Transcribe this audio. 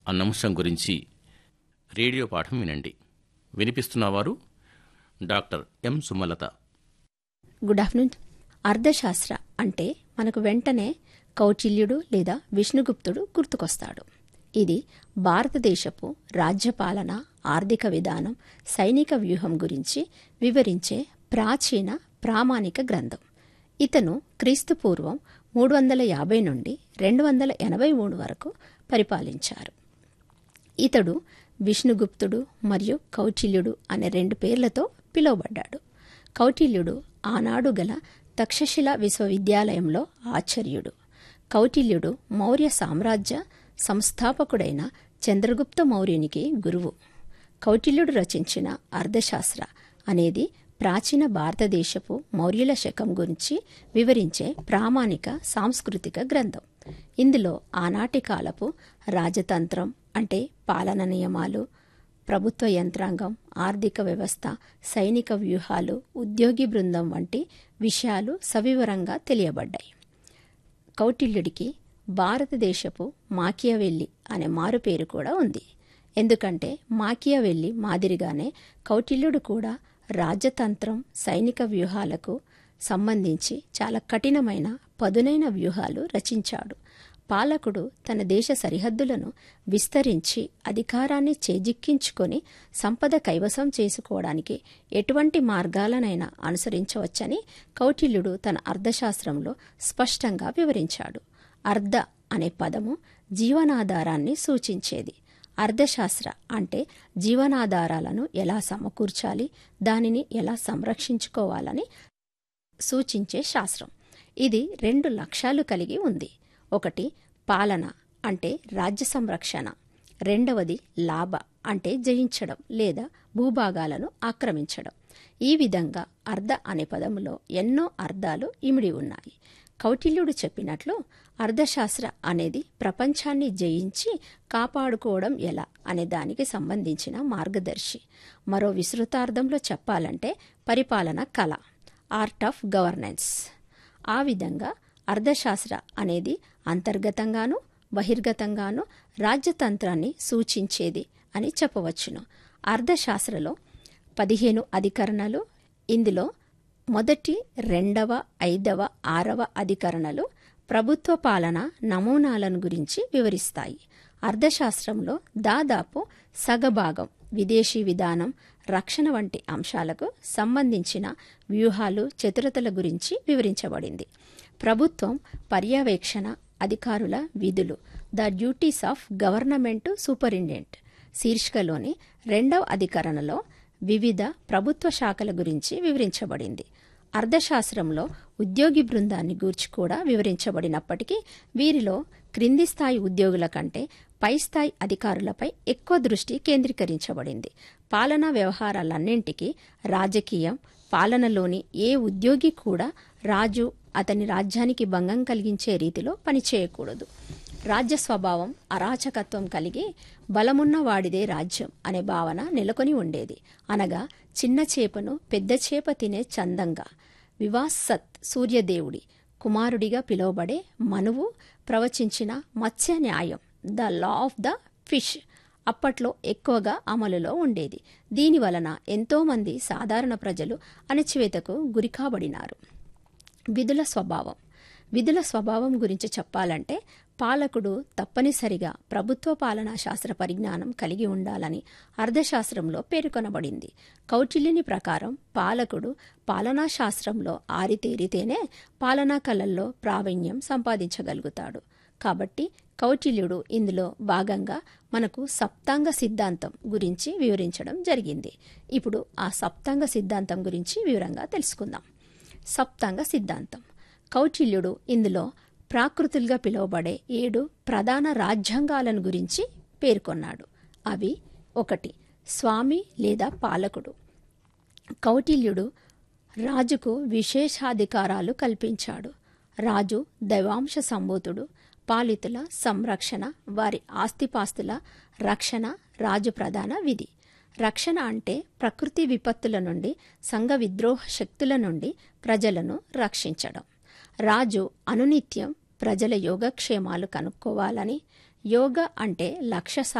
అన్న అంశం గురించి రేడియో పాఠం వినండి వినిపిస్తున్నవారు doctor M Sumalatha good afternoon అర్థశాస్త్ర అంటే మనకు వెంటనే కౌటిల్యుడు లేదా విష్ణుగుప్తుడు గుర్తుకొస్తాడు ఇది భారతదేశపు రాజ్యపాలన ఆర్థిక విధానం సైనిక వ్యూహం గురించి వివరించే ప్రాచీన ప్రామాణిక గ్రంథం ఇతను క్రీస్తు పూర్వం మూడు వందల యాభై నుండి రెండు వందల ఎనభై మూడు వరకు పరిపాలించారు ఇతడు విష్ణుగుప్తుడు మరియు కౌటిల్యుడు అనే రెండు పేర్లతో పిలువబడ్డాడు కౌటిల్యుడు ఆనాడు గల తక్షశిల విశ్వవిద్యాలయంలో ఆచార్యుడు కౌటిల్యుడు మౌర్య సామ్రాజ్య సంస్థాపకుడైన చంద్రగుప్త మౌర్యునికి గురువు కౌటిల్యుడు రచించిన అర్థశాస్త్ర అనేది ప్రాచీన భారతదేశపు మౌర్యుల శకం గురించి వివరించే ప్రామాణిక సాంస్కృతిక గ్రంథం ఇందులో ఆనాటి కాలపు రాజతంత్రం అంటే పాలన నియమాలు ప్రభుత్వ యంత్రాంగం ఆర్థిక వ్యవస్థ సైనిక వ్యూహాలు ఉద్యోగి బృందం వంటి విషయాలు సవివరంగా తెలియబడ్డాయి కౌటిల్యుడికి భారతదేశపు మాకియావెల్లి అనే మారుపేరు కూడా ఉంది ఎందుకంటే మాకియావెల్లి మాదిరిగానే కౌటిల్యుడు కూడా రాజతంత్రం సైనిక వ్యూహాలకు సంబంధించి చాలా కఠినమైన పదునైన వ్యూహాలు రచించాడు పాలకుడు తన దేశ సరిహద్దులను విస్తరించి అధికారాన్ని చేజిక్కించుకొని సంపద కైవసం చేసుకోవడానికి ఎటువంటి మార్గాలనైనా అనుసరించవచ్చని కౌటిల్యుడు తన అర్థశాస్త్రంలో స్పష్టంగా వివరించాడు అర్ధ అనే పదము జీవనాధారాన్ని సూచించేది అర్థశాస్త్ర అంటే జీవనాధారాలను ఎలా సమకూర్చాలి దానిని ఎలా సంరక్షించుకోవాలని సూచించే శాస్త్రం ఇది రెండు లక్ష్యాలు కలిగి ఉంది ఒకటి పాలన అంటే రాజ్య సంరక్షణ రెండవది లాభ అంటే జయించడం లేదా భూభాగాలను ఆక్రమించడం ఈ విధంగా అర్ధ అనే పదములో ఎన్నో అర్థాలు ఇమిడి ఉన్నాయి కౌటిల్యుడు చెప్పినట్లు అర్థశాస్త్ర అనేది ప్రపంచాన్ని జయించి కాపాడుకోవడం ఎలా అనే దానికి సంబంధించిన మార్గదర్శి మరో విస్తృతార్థంలో చెప్పాలంటే పరిపాలన కళ ఆర్ట్ ఆఫ్ గవర్నెన్స్ ఆ విధంగా అర్థశాస్త్ర అనేది అంతర్గతంగాను బహిర్గతంగాను రాజ్యతంత్రాన్ని సూచించేది అని చెప్పవచ్చును అర్థశాస్త్రలో పదిహేను అధికరణలు ఇందులో మొదటి రెండవ ఐదవ ఆరవ అధికరణలు ప్రభుత్వ పాలన నమూనాలను గురించి వివరిస్తాయి అర్థశాస్త్రంలో దాదాపు సగభాగం విదేశీ విధానం రక్షణ వంటి అంశాలకు సంబంధించిన వ్యూహాలు చతురతల గురించి వివరించబడింది ప్రభుత్వం పర్యవేక్షణ అధికారుల విధులు the duties of government superintendent శీర్షికలోని రెండవ అధికరణలో వివిధ ప్రభుత్వ శాఖల గురించి వివరించబడింది అర్థశాస్త్రంలో ఉద్యోగి బృందాన్ని గూర్చి కూడా వివరించబడినప్పటికీ వీరిలో క్రింది స్థాయి ఉద్యోగుల కంటే పై స్థాయి అధికారులపై ఎక్కువ దృష్టి కేంద్రీకరించబడింది పాలనా వ్యవహారాలన్నింటికీ రాజకీయం పాలనలోని ఏ ఉద్యోగి కూడా రాజు అతని రాజ్యానికి భంగం కలిగించే రీతిలో పనిచేయకూడదు రాజ్య స్వభావం అరాచకత్వం కలిగి బలమున్న వాడిదే రాజ్యం అనే భావన నెలకొని ఉండేది అనగా చిన్న చేపను పెద్ద చేప తినే చందంగా వివాసత్ సూర్యదేవుడి కుమారుడిగా పిలువబడే మనువు ప్రవచించిన మత్స్య న్యాయం the law of the fish అప్పట్లో ఎక్కువగా అమలులో ఉండేది దీని వలన ఎంతోమంది సాధారణ ప్రజలు అణచివేతకు గురికాబడినారు విధుల స్వభావం విధుల స్వభావం గురించి చెప్పాలంటే పాలకుడు తప్పనిసరిగా ప్రభుత్వ పాలనా శాస్త్ర పరిజ్ఞానం కలిగి ఉండాలని అర్థశాస్త్రంలో పేర్కొనబడింది కౌటిల్యుని ప్రకారం పాలకుడు పాలనా శాస్త్రంలో ఆరితేరితేనే పాలనా కళల్లో ప్రావీణ్యం సంపాదించగలుగుతాడు కాబట్టి కౌటిల్యుడు ఇందులో భాగంగా మనకు సప్తాంగ సిద్ధాంతం గురించి వివరించడం జరిగింది ఇప్పుడు ఆ సప్తాంగ సిద్ధాంతం గురించి వివరంగా తెలుసుకుందాం సప్తాంగ సిద్ధాంతం కౌటిల్యుడు ఇందులో ప్రాకృతులుగా పిలువబడే ఏడు ప్రధాన రాజ్యాంగాలను గురించి పేర్కొన్నాడు అవి ఒకటి స్వామి లేదా పాలకుడు కౌటిల్యుడు రాజుకు విశేషాధికారాలు కల్పించాడు రాజు దైవాంశ సంభూతుడు పాలితుల సంరక్షణ వారి ఆస్తిపాస్తుల రక్షణ రాజు ప్రధాన విధి రక్షణ అంటే ప్రకృతి విపత్తుల నుండి సంఘ విద్రోహ శక్తుల నుండి ప్రజలను రక్షించడం రాజు అనునిత్యం ప్రజల యోగక్షేమాలు కనుక్కోవాలని యోగ అంటే లక్ష్య